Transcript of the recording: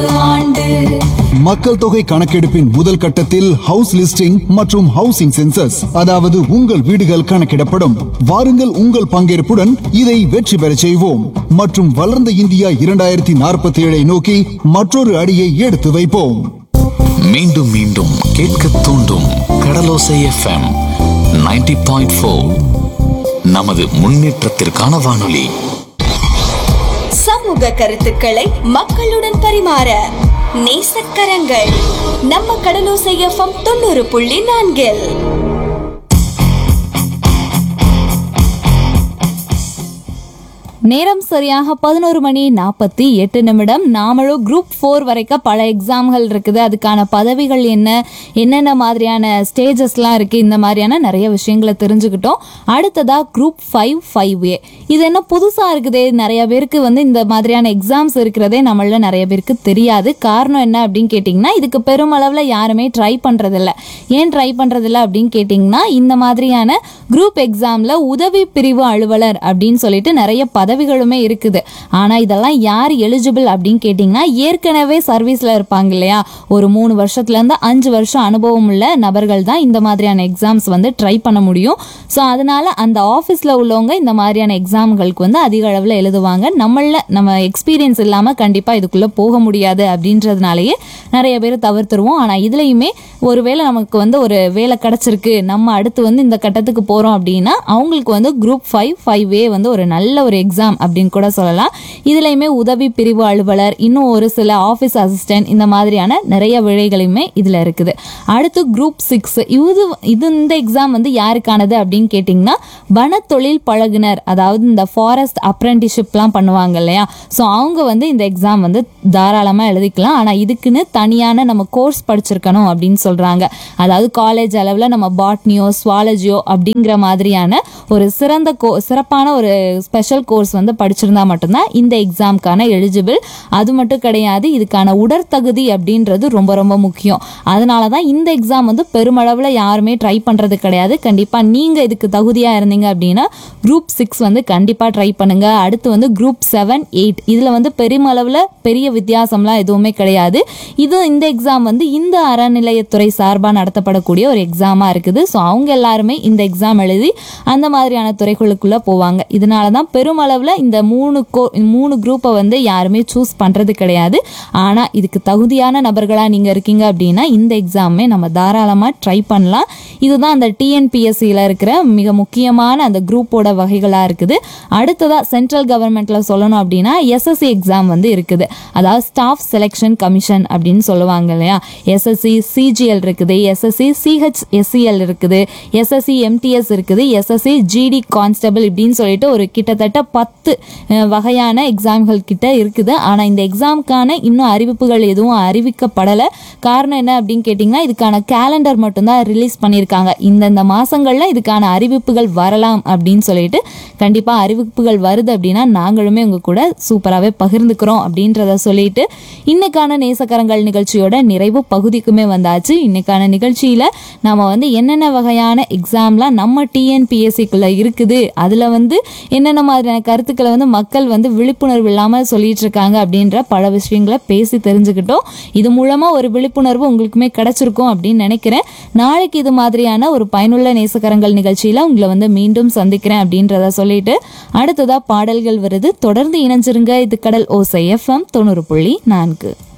ஆண்டு மக்கள் தொகை கணக்கெடுப்பின் முதல் கட்டத்தில் ஹவுஸ் லிஸ்டிங் மற்றும் ஹவுசிங் சென்சஸ் அதாவது உங்கள் வீடுகள் கணக்கிடப்படும் வாருங்கள் உங்கள் பங்கேற்புடன் இதை வெற்றி பெறச் செய்வோம் மற்றும் வளர்ந்த இந்தியா இரண்டாயிரத்தி நாற்பத்தி ஏழை நோக்கி மற்றொரு அடியை எடுத்து வைப்போம் மீண்டும் மீண்டும் கேட்க தூண்டும் கடலோசை எஃப்எம் 90.4 பாயிண்ட் நமது முன்னேற்றத்திற்கான வானொலி சமூக கருத்துக்களை மக்களுடன் பரிமாற நேசக்கரங்கள் நம்ம கடலோசை எஃப்எம் தொண்ணூறு புள்ளி நான்கில் நேரம் சரியாக பதினோரு மணி நாற்பத்தி எட்டு நிமிடம் நாமளும் குரூப் ஃபோர் வரைக்கும் பல எக்ஸாம்கள் இருக்குது அதுக்கான பதவிகள் என்ன என்னென்ன மாதிரியான ஸ்டேஜஸ்லாம் இருக்குது இந்த மாதிரியான நிறைய விஷயங்களை தெரிஞ்சுக்கிட்டோம் அடுத்ததா குரூப் ஃபைவ் ஃபைவ் ஏ இது என்ன புதுசாக இருக்குதே நிறைய பேருக்கு வந்து இந்த மாதிரியான எக்ஸாம்ஸ் இருக்கிறதே நம்மள நிறைய பேருக்கு தெரியாது காரணம் என்ன அப்படின்னு கேட்டிங்கன்னா இதுக்கு பெருமளவில் யாருமே ட்ரை பண்ணுறதில்ல ஏன் ட்ரை பண்ணுறதில்ல அப்படின்னு கேட்டிங்கன்னா இந்த மாதிரியான குரூப் எக்ஸாமில் உதவி பிரிவு அலுவலர் அப்படின்னு சொல்லிட்டு நிறைய பதவிகளுமே இருக்குது ஆனால் இதெல்லாம் யார் எலிஜிபிள் அப்படின்னு கேட்டிங்கன்னா ஏற்கனவே சர்வீஸில் இருப்பாங்க இல்லையா ஒரு மூணு வருஷத்துலேருந்து அஞ்சு வருஷம் அனுபவம் உள்ள நபர்கள் தான் இந்த மாதிரியான எக்ஸாம்ஸ் வந்து ட்ரை பண்ண முடியும் ஸோ அதனால அந்த ஆஃபீஸில் உள்ளவங்க இந்த மாதிரியான எக்ஸாம்களுக்கு வந்து அதிக அளவில் எழுதுவாங்க நம்மள நம்ம எக்ஸ்பீரியன்ஸ் இல்லாமல் கண்டிப்பாக இதுக்குள்ளே போக முடியாது அப்படின்றதுனாலயே நிறைய பேர் தவிர்த்துருவோம் ஆனால் இதுலேயுமே ஒருவேளை நமக்கு வந்து ஒரு வேலை கிடச்சிருக்கு நம்ம அடுத்து வந்து இந்த கட்டத்துக்கு போகிறோம் அப்படின்னா அவங்களுக்கு வந்து குரூப் ஃபைவ் ஃபைவ் ஏ வந்து ஒரு நல்ல ஒரு எக்ஸாம் அப்படின்னு கூட சொல்லலாம் இதுலையுமே உதவி பிரிவு அலுவலர் இன்னும் ஒரு சில ஆஃபீஸ் அசிஸ்டன்ட் இந்த மாதிரியான நிறைய விழைகளுமே இதில் இருக்குது அடுத்து குரூப் சிக்ஸ் இது இது இந்த எக்ஸாம் வந்து யாருக்கானது அப்படின்னு கேட்டிங்கன்னா வனத்தொழில் பழகுனர் அதாவது இந்த ஃபாரஸ்ட் அப்ரெண்டிஷிப்லாம் பண்ணுவாங்க இல்லையா ஸோ அவங்க வந்து இந்த எக்ஸாம் வந்து தாராளமாக எழுதிக்கலாம் ஆனால் இதுக்குன்னு தனியான நம்ம கோர்ஸ் படிச்சிருக்கணும் அப்படின்னு சொல்கிறாங்க அதாவது காலேஜ் அளவில் நம்ம பாட்னியோ ஸ்வாலஜியோ அப்படிங்கிற மாதிரியான ஒரு சிறந்த கோ சிறப்பான ஒரு ஸ்பெஷல் கோர்ஸ் வந்து படிச்சிருந்தா மட்டும்தான் இந்த எக்ஸாம்க்கான எலிஜிபிள் அது மட்டும் கிடையாது இதுக்கான உடற்தகுதி அப்படின்றது ரொம்ப ரொம்ப முக்கியம் அதனால தான் இந்த எக்ஸாம் வந்து பெருமளவில் யாருமே ட்ரை பண்ணுறது கிடையாது கண்டிப்பாக நீங்கள் இதுக்கு தகுதியாக இருந்தீங்க அப்படின்னா குரூப் சிக்ஸ் வந்து கண்டிப்பாக ட்ரை பண்ணுங்க அடுத்து வந்து குரூப் செவன் எயிட் இதில் வந்து பெருமளவில் பெரிய வித்தியாசம்லாம் எதுவுமே கிடையாது இது இந்த எக்ஸாம் வந்து இந்த அறநிலையத்துறை சார்பாக நடத்தப்படக்கூடிய ஒரு எக்ஸாமாக இருக்குது ஸோ அவங்க எல்லாருமே இந்த எக்ஸாம் எழுதி அந்த மாதிரியான துறைகளுக்குள்ளே போவாங்க இதனால தான் பெருமளவில் இந்த மூணு கோ மூணு குரூப்பை வந்து யாருமே சூஸ் பண்ணுறது கிடையாது ஆனால் இதுக்கு தகுதியான நபர்களாக நீங்கள் இருக்கீங்க அப்படின்னா இந்த எக்ஸாமே நம்ம தாராளமாக ட்ரை பண்ணலாம் இதுதான் அந்த டிஎன்பிஎஸ்சியில் இருக்கிற மிக முக்கியமான அந்த குரூப்போட வகைகளாக இருக்குது அடுத்ததாக சென்ட்ரல் கவர்மெண்ட்டில் சொல்லணும் அப்படின்னா எஸ்எஸ்சி எக்ஸாம் வந்து இருக்குது அதாவது ஸ்டாஃப் செலெக்ஷன் கமிஷன் அப்படின்னு சொல்லுவாங்க இல்லையா எஸ்எஸ்சி சிஜிஎல் இருக்குது எஸ்எஸ்சி சிஹெச் எஸ்சிஎல் இருக்குது எஸ்எஸ்சி எம்டிஎஸ் இருக்குது எஸ்எஸ்சி ஜிடி கான்ஸ்டபிள் இப்படின்னு சொல்லிட்டு ஒரு கிட்டத்தட்ட பத்து அஹ், வகையான எக்ஸாம்கள் கிட்ட இருக்குது ஆனால் இந்த எக்ஸாமுக்கான இன்னும் அறிவிப்புகள் எதுவும் அறிவிக்கப்படலை காரணம் என்ன அப்படின்னு கேட்டிங்கன்னா இதுக்கான கேலண்டர் மட்டும்தான் ரிலீஸ் பண்ணியிருக்காங்க இந்தந்த மாதங்களில் இதுக்கான அறிவிப்புகள் வரலாம் அப்படின்னு சொல்லிட்டு கண்டிப்பாக அறிவிப்புகள் வருது அப்படின்னா நாங்களுமே உங்கள் கூட சூப்பராகவே பகிர்ந்துக்கிறோம் அப்படின்றத சொல்லிட்டு இன்னைக்கான நேசக்கரங்கள் நிகழ்ச்சியோட நிறைவு பகுதிக்குமே வந்தாச்சு இன்னைக்கான நிகழ்ச்சியில் நாம வந்து என்னென்ன வகையான எக்ஸாம்லாம் நம்ம டிஎன்பிஎஸ்சிக்குள்ளே இருக்குது அதில் வந்து என்னென்ன மாதிரியான கருத்துக்களை வந்து மக்கள் வந்து விழிப்புணர்வு இல்லாமல் சொல்லிட்டு இருக்காங்க அப்படின்ற பல விஷயங்களை பேசி தெரிஞ்சுக்கிட்டோம் இது மூலமாக ஒரு விழிப்புணர்வு உங்களுக்குமே கிடைச்சிருக்கும் அப்படின்னு நினைக்கிறேன் நாளைக்கு இது மாதிரியான ஒரு பயனுள்ள நேசக்கரங்கள் நிகழ்ச்சியில் உங்களை வந்து மீண்டும் சந்திக்கிறேன் அப்படின்றத சொல்லிட்டு அடுத்ததா பாடல்கள் வருது தொடர்ந்து இணைஞ்சிருங்க இது கடல் ஓசை எஃப்எம் தொண்ணூறு புள்ளி நான்கு